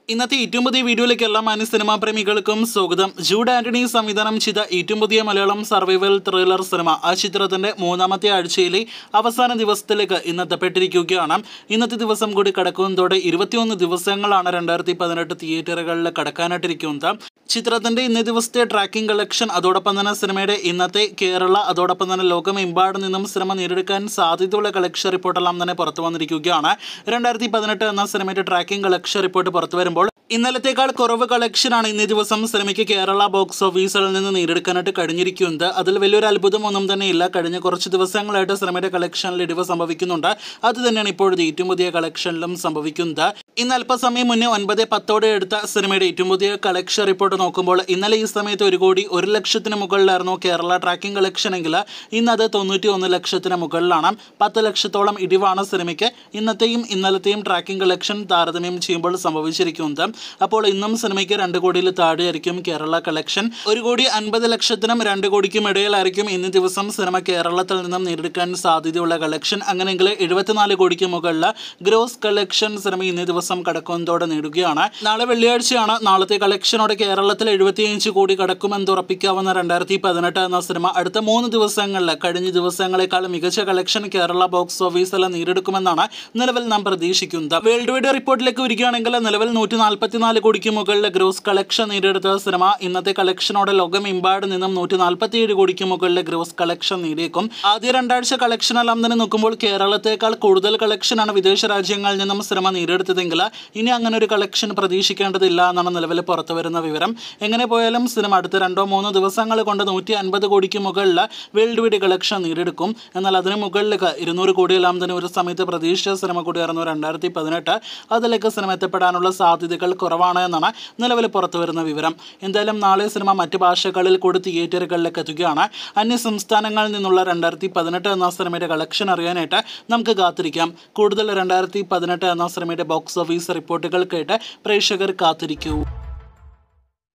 ഇന്നത്തെ ഏറ്റവും പുതിയ വീഡിയോയിലേക്ക് എല്ലാ മാന്യ സിനിമാ പ്രേമികൾക്കും സ്വാഗതം ജൂഡ് ആന്റണി സംവിധാനം ചെയ്ത ഏറ്റവും പുതിയ മലയാളം സർവൈവൽ ത്രില്ലർ സിനിമ ആ ചിത്രത്തിന്റെ മൂന്നാമത്തെ ആഴ്ചയിലെ അവസാന ദിവസത്തിലേക്ക് ഇന്ന് എത്തപ്പെട്ടിരിക്കുകയാണ് ഇന്നത്തെ ദിവസം കൂടി കടക്കുന്നതോടെ ഇരുപത്തിയൊന്ന് ദിവസങ്ങളാണ് രണ്ടായിരത്തി പതിനെട്ട് തിയേറ്ററുകളിൽ കടക്കാനായിട്ടിരിക്കുന്നത് ചിത്രത്തിന്റെ ഇന്നേ ദിവസത്തെ ട്രാക്കിംഗ് കളക്ഷൻ അതോടൊപ്പം തന്നെ സിനിമയുടെ ഇന്നത്തെ കേരള അതോടൊപ്പം തന്നെ ലോകമെമ്പാടും നിന്നും സിനിമ നേടിയെടുക്കാൻ സാധ്യതയുള്ള കളക്ഷൻ റിപ്പോർട്ടെല്ലാം തന്നെ പുറത്തു വന്നിരിക്കുകയാണ് രണ്ടായിരത്തി പതിനെട്ട് എന്ന സിനിമയുടെ ട്രാക്കിംഗ് കളക്ഷൻ റിപ്പോർട്ട് പുറത്തു വരുമ്പോൾ ഇന്നലത്തേക്കാൾ കുറവ് കളക്ഷനാണ് ഇന്നേ ദിവസം സിനിമയ്ക്ക് കേരള ബോക്സ് ഓഫീസിൽ നിന്ന് നേടിയെടുക്കാനായിട്ട് കഴിഞ്ഞിരിക്കുന്നത് അതിൽ വലിയൊരു അത്ഭുതമൊന്നും തന്നെ ഇല്ല കഴിഞ്ഞ കുറച്ച് ദിവസങ്ങളായിട്ട് സിനിമയുടെ കളക്ഷനിൽ ഇടിവ് സംഭവിക്കുന്നുണ്ട് അത് തന്നെയാണ് ഇപ്പോഴത്തെ ഏറ്റവും പുതിയ കളക്ഷനിലും സംഭവിക്കുന്നത് ഇന്ന് അല്പസമയം മുന്നേ ഒൻപത് പത്തോടെ എടുത്ത സിനിമയുടെ ഏറ്റവും പുതിയ കളക്ഷൻ റിപ്പോർട്ട് നോക്കുമ്പോൾ ഇന്നലെ ഈ സമയത്ത് ഒരു കോടി ഒരു ലക്ഷത്തിന് മുകളിലായിരുന്നു കേരള ട്രാക്കിംഗ് കളക്ഷൻ എങ്കിൽ ഇന്ന് അത് തൊണ്ണൂറ്റി ഒന്ന് ലക്ഷത്തിന് മുകളിലാണ് പത്ത് ലക്ഷത്തോളം ഇടിവാണ് സിനിമയ്ക്ക് ഇന്നത്തെയും ഇന്നലത്തെയും ട്രാക്കിംഗ് കളക്ഷൻ താരതമ്യം ചെയ്യുമ്പോൾ സംഭവിച്ചിരിക്കുന്നത് അപ്പോൾ ഇന്നും സിനിമയ്ക്ക് രണ്ട് കോടിയിൽ താഴെയായിരിക്കും കേരള കളക്ഷൻ ഒരു കോടി അൻപത് ലക്ഷത്തിനും രണ്ട് കോടിക്കും ഇടയിലായിരിക്കും ഇന്ന് ദിവസം സിനിമ കേരളത്തിൽ നിന്നും നേടിയെടുക്കാൻ സാധ്യതയുള്ള കളക്ഷൻ അങ്ങനെയെങ്കിൽ എഴുപത്തിനാല് കോടിക്ക് മുകളിൽ ഗ്രോസ് കളക്ഷൻ സിനിമ ഇന്നേ ദിവസം കടക്കുന്നതോടെ നേടുകയാണ് നാളെ വെള്ളിയാഴ്ചയാണ് നാളത്തെ കളക്ഷനോടെ കേരളത്തിൽ എഴുപത്തിയഞ്ച് കോടി കടക്കുമെന്ന് ഉറപ്പിക്കാവുന്ന രണ്ടായിരത്തി പതിനെട്ട് എന്ന സിനിമ അടുത്ത മൂന്ന് ദിവസങ്ങളിൽ കഴിഞ്ഞ ദിവസങ്ങളെക്കാൾ മികച്ച കളക്ഷൻ കേരള ബോക്സ് ഓഫീസിൽ നേടിയെടുക്കുമെന്നാണ് നിലവിൽ നാം പ്രതീക്ഷിക്കുന്നത് വേൾഡ് വൈഡ് റിപ്പോർട്ടിലേക്ക് വരികയാണെങ്കിൽ നിലവിൽ നൂറ്റി നാൽപ്പത്തിനാല് കോടിക്ക് മുകളിൽ ഗ്രോസ് കളക്ഷൻ നേടിയെടുത്ത സിനിമ ഇന്നത്തെ കളക്ഷനോടെ ലോകമെമ്പാട് നിന്നും നൂറ്റി നാൽപ്പത്തിയേഴ് കോടിക്ക് മുകളിൽ ഗ്രോസ് കളക്ഷൻ നേടിയേക്കും ആദ്യ രണ്ടാഴ്ച കളക്ഷനെല്ലാം തന്നെ നോക്കുമ്പോൾ കേരളത്തേക്കാൾ കൂടുതൽ കളക്ഷനാണ് വിദേശ രാജ്യങ്ങളിൽ നിന്നും സിനിമ നേടിയെടുത്തതെങ്കിൽ ഇനി അങ്ങനെ ഒരു കളക്ഷൻ പ്രതീക്ഷിക്കേണ്ടതില്ല എന്നാണ് നിലവിൽ പുറത്തു വരുന്ന വിവരം എങ്ങനെ പോയാലും സിനിമ അടുത്ത രണ്ടോ മൂന്നോ ദിവസങ്ങൾ കൊണ്ട് നൂറ്റി അൻപത് കോടിക്ക് മുകളിൽ വേൾഡ് വൈഡ് കളക്ഷൻ നേടിയെടുക്കും എന്നാൽ അതിന് മുകളിലേക്ക് ഇരുന്നൂറ് കോടിയെല്ലാം തന്നെ ഒരു സമയത്ത് പ്രതീക്ഷിച്ച സിനിമ കൂടിയായിരുന്നു രണ്ടായിരത്തി പതിനെട്ട് അതിലേക്ക് സിനിമ എത്തപ്പെടാനുള്ള സാധ്യതകൾ കുറവാണ് എന്നാണ് നിലവിൽ പുറത്തു വരുന്ന വിവരം എന്തായാലും നാളെ സിനിമ മറ്റ് ഭാഷകളിൽ കൂടി തിയേറ്ററുകളിലേക്ക് എത്തുകയാണ് അന്യ സംസ്ഥാനങ്ങളിൽ നിന്നുള്ള രണ്ടായിരത്തി പതിനെട്ട് എന്ന സിനിമയുടെ കളക്ഷൻ അറിയാനായിട്ട് നമുക്ക് കാത്തിരിക്കാം കൂടുതൽ രണ്ടായിരത്തി പതിനെട്ട് എന്ന സിനിമയുടെ ബോക്സ് ഓഫീസ് റിപ്പോർട്ടുകൾ കേട്ട് പ്രേക്ഷകർ കാത്തിരിക്കൂ